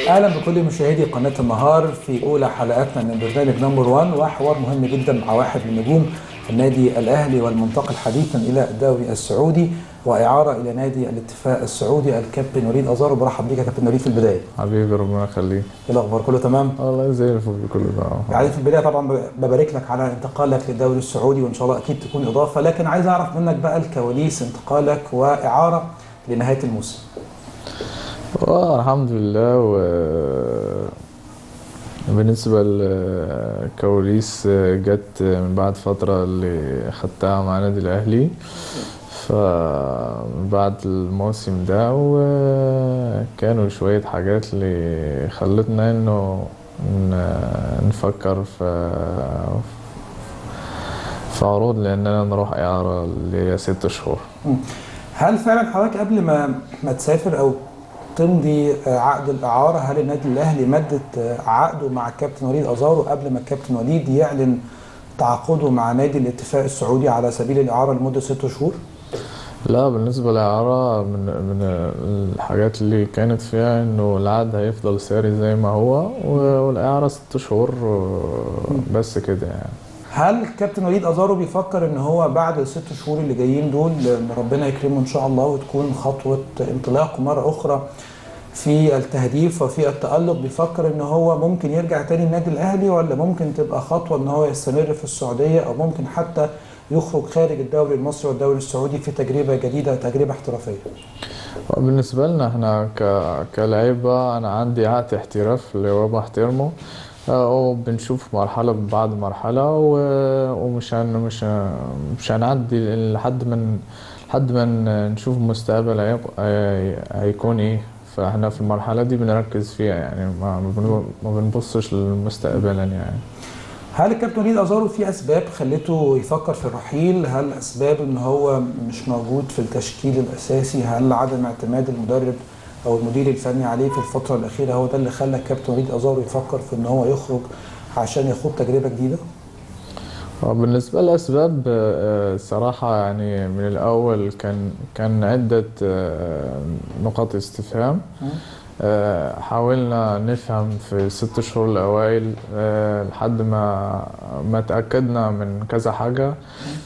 اهلا بكل مشاهدي قناه النهار في اولى حلقاتنا من برنامج نمبر 1 وحوار مهم جدا مع واحد من نجوم النادي الاهلي والمنتقل حديثا الى الدوري السعودي واعاره الى نادي الاتفاق السعودي الكابتن وليد ازارو برحب بيك يا كابتن وليد في البدايه. حبيبي ربنا يخليك ايه الاخبار كله تمام؟ والله زي الفل كله تمام يعني في البدايه طبعا ببارك لك على انتقالك للدوري السعودي وان شاء الله اكيد تكون اضافه لكن عايز اعرف منك بقى الكواليس انتقالك واعاره لنهايه الموسم. الحمد لله و بالنسبة للكواليس جت من بعد فترة اللي خدتها مع النادي الأهلي فبعد الموسم ده وكانوا شوية حاجات اللي خلتنا انه نفكر في في عروض لاننا نروح اعارة لست شهور هل فعلا حضرتك قبل ما ما تسافر او تمضي عقد الاعاره هل النادي الاهلي مدت عقده مع الكابتن وليد ازارو قبل ما الكابتن وليد يعلن تعاقده مع نادي الاتفاق السعودي على سبيل الاعاره لمده ست شهور؟ لا بالنسبة للإعارة من من الحاجات اللي كانت فيها إنه العقد هيفضل ساري زي ما هو والإعارة ست شهور بس كده يعني. هل الكابتن وليد ازارو بيفكر ان هو بعد الست شهور اللي جايين دول ربنا يكرمه ان شاء الله وتكون خطوه انطلاقه مره اخرى في التهديف وفي التألق بيفكر ان هو ممكن يرجع تاني النادي الاهلي ولا ممكن تبقى خطوه ان هو يستمر في السعوديه او ممكن حتى يخرج خارج الدوري المصري والدوري السعودي في تجربه جديده تجربه احترافيه. بالنسبه لنا احنا كلاعيبه انا عندي عقد احتراف اللي هو بحترمه وبنشوف مرحلة بعد مرحلة ومش هن مش مش هنعدي لحد ما لحد ما نشوف المستقبل هيكون ايه فاحنا في المرحلة دي بنركز فيها يعني ما ما بنبصش لمستقبلا يعني هل الكابتن وليد ازارو في اسباب خلته يفكر في الرحيل؟ هل اسباب ان هو مش موجود في التشكيل الاساسي؟ هل عدم اعتماد المدرب او المدير الفني عليه في الفتره الاخيره هو ده اللي خلى الكابتن وليد ازارو يفكر في ان هو يخرج عشان يخوض تجربه جديده؟ بالنسبه للاسباب صراحه يعني من الاول كان كان عده نقاط استفهام حاولنا نفهم في الست شهور الاوائل لحد ما ما تاكدنا من كذا حاجه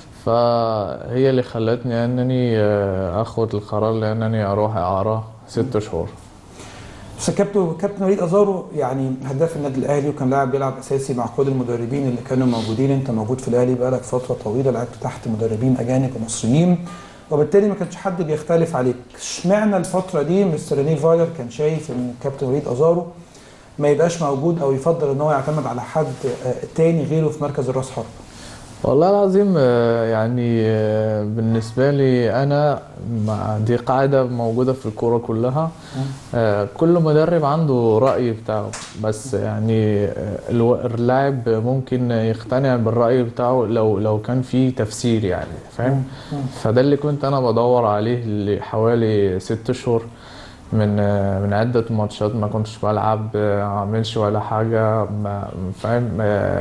فهي اللي خلتني انني اخذ القرار لانني اروح اعاره ست شهور بس الكابتن كابتن وليد ازارو يعني هداف النادي الاهلي وكان لاعب بيلعب اساسي مع كل المدربين اللي كانوا موجودين انت موجود في الاهلي بقالك فتره طويله لعبت تحت مدربين اجانب ومصريين وبالتالي ما كانش حد بيختلف عليك اشمعنى الفتره دي مستر ريني فايلر كان شايف ان الكابتن وليد ازارو ما يبقاش موجود او يفضل ان هو يعتمد على حد تاني غيره في مركز الراس حرب والله العظيم يعني بالنسبة لي أنا دي قاعدة موجودة في الكورة كلها كل مدرب عنده رأي بتاعه بس يعني اللاعب ممكن يقتنع بالرأي بتاعه لو لو كان في تفسير يعني فاهم فده اللي كنت أنا بدور عليه لحوالي ست شهور من من عدة ماتشات ما كنتش بلعب ما عملش ولا حاجة ما فاهم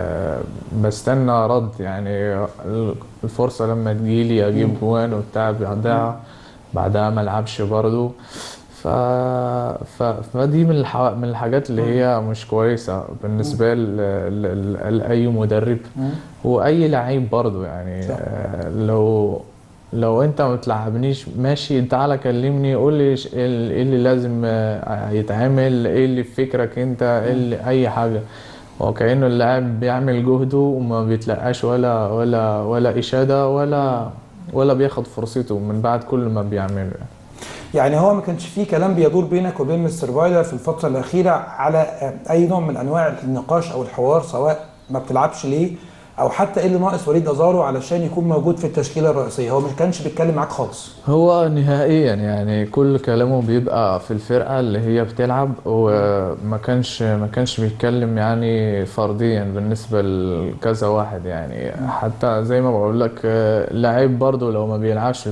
بستنى رد يعني الفرصة لما تجيلي أجيب جوان وبتاع بعدها بعدها ما ألعبش برضه ف... ف... فدي من الح... من الحاجات اللي هي مش كويسة بالنسبة ل... ل... لأي مدرب وأي لعيب برضه يعني لو لو انت ما تلعبنيش ماشي تعالى كلمني قول لي ايه اللي لازم يتعمل ايه اللي في فكرك انت ايه اللي اي حاجه وكانه اللاعب بيعمل جهده وما بيتلقاش ولا ولا ولا اشاده ولا ولا بياخد فرصته من بعد كل ما بيعمله يعني هو ما كانش فيه كلام بيدور بينك وبين مستر فايلر في الفتره الاخيره على اي نوع من انواع النقاش او الحوار سواء ما بتلعبش ليه او حتى ايه اللي ناقص وليد ازارو علشان يكون موجود في التشكيله الرئيسيه هو ما كانش بيتكلم معاك خالص هو نهائيا يعني كل كلامه بيبقى في الفرقه اللي هي بتلعب وما كانش ما كانش بيتكلم يعني فرديا بالنسبه لكذا واحد يعني حتى زي ما بقول لك لعيب برضه لو ما بيلعبش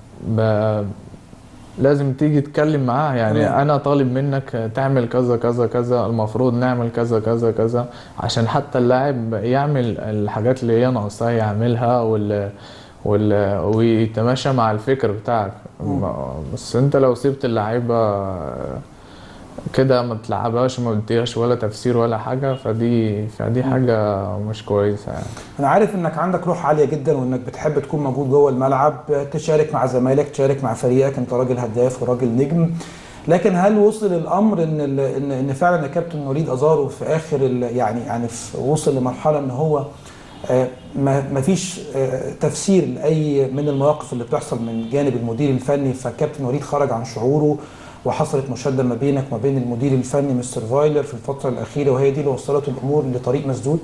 لازم تيجي تتكلم معاه يعني تمام. انا طالب منك تعمل كذا كذا كذا المفروض نعمل كذا كذا كذا عشان حتى اللاعب يعمل الحاجات اللي هي ناقصاه يعملها وال وال ويتماشى مع الفكر بتاعك مم. بس انت لو سبت اللعيبه كده ما تلعبهاش وما بديهاش ولا تفسير ولا حاجة فدي فدي حاجة مش كويسة يعني انا عارف انك عندك روح عاليه جدا وانك بتحب تكون موجود جوه الملعب تشارك مع زمايلك تشارك مع فريقك انت راجل هداف وراجل نجم لكن هل وصل الامر ان ال- ان ان فعلا يا كابتن وليد ازارو في اخر ال- يعني يعني في- وصل لمرحله ان هو آه، ما ما فيش آه، تفسير لاي من المواقف اللي بتحصل من جانب المدير الفني فالكابتن وليد خرج عن شعوره وحصلت مشاده ما بينك وما بين المدير الفني مستر فايلر في الفتره الاخيره وهي دي اللي وصلت الامور لطريق مسدود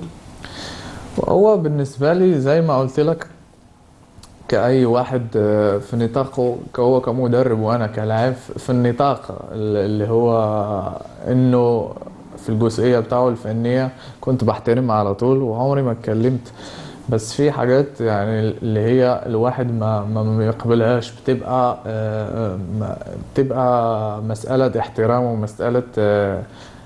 هو بالنسبة لي زي ما قلت لك كأي واحد آه، في نطاقه هو كمدرب وأنا كلاعب في النطاق اللي هو إنه في الجزئية بتاعه الفنية كنت بحترم على طول وعمري ما اتكلمت بس في حاجات يعني اللي هي الواحد ما ما ما يقبلهاش بتبقى آه، آه، ما- بتبقى مسألة احترام ومسألة آه،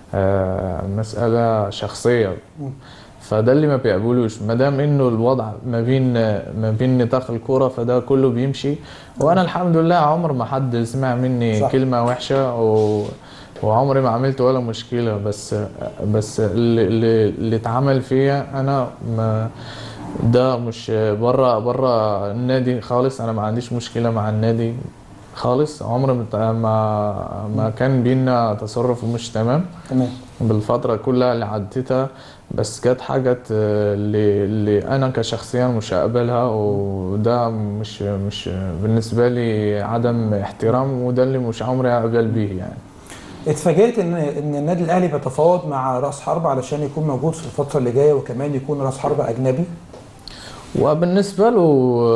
آه، مسألة شخصية فده اللي ما بيقبلوش ما دام انه الوضع ما بين ما بين نطاق الكوره فده كله بيمشي وانا الحمد لله عمر ما حد سمع مني صح. صح. كلمه وحشه و... وعمري ما عملت ولا مشكله بس بس اللي اللي, اللي اتعمل فيا انا ما ده مش بره بره النادي خالص انا ما عنديش مشكله مع النادي خالص عمري ما ما, ما كان بينا تصرف مش تمام تمام بالفترة كلها اللي عديتها بس كانت حاجات آه، اللي, اللي أنا كشخصيا مش هقبلها وده مش مش بالنسبة لي عدم احترام وده اللي مش عمري هقبل بيه يعني اتفاجئت ان ان النادي الاهلي بيتفاوض مع راس حرب علشان يكون موجود في الفتره اللي جايه وكمان يكون راس حرب اجنبي وبالنسبة له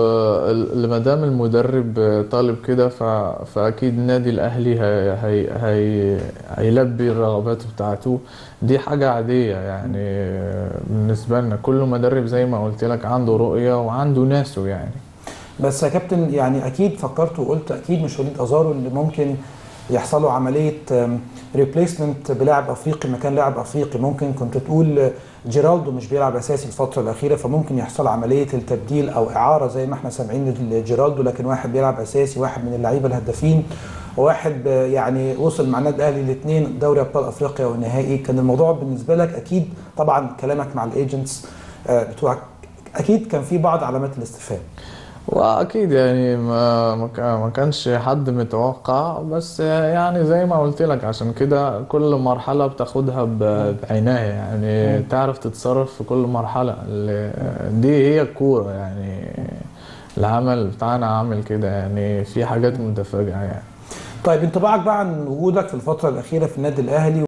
آه، ما دام المدرب آه، طالب كده ف- فأكيد النادي الأهلي هي هي هي هيلبي الرغبات بتاعته دي حاجة عادية يعني آه، بالنسبة لنا كل مدرب زي ما قلت لك عنده رؤية وعنده ناسه يعني بس يا كابتن يعني اكيد فكرت وقلت اكيد مش وليد ازارو اللي ممكن يحصل له عمليه ريبليسمنت بلاعب افريقي مكان لاعب افريقي ممكن كنت تقول آه، جيرالدو مش بيلعب اساسي الفتره الاخيره فممكن يحصل عمليه التبديل او اعاره زي ما احنا سامعين لجيرالدو لكن واحد بيلعب اساسي واحد من اللعيبه الهدافين وواحد آه، يعني وصل مع النادي الاهلي الاثنين دوري ابطال افريقيا والنهائي كان الموضوع بالنسبه لك اكيد طبعا كلامك مع الايجنتس بتوعك اكيد كان في بعض علامات الاستفهام واكيد يعني ما ما كان- ما كانش حد متوقع بس يعني زي ما قلت لك عشان كده كل مرحلة بتاخدها ب- بعناية يعني تعرف تتصرف في كل مرحلة ال- دي هي الكورة يعني العمل بتاعنا عامل كده يعني في حاجات متفاجئة يعني طيب انطباعك بقى عن وجودك في الفتره الاخيره في النادي الاهلي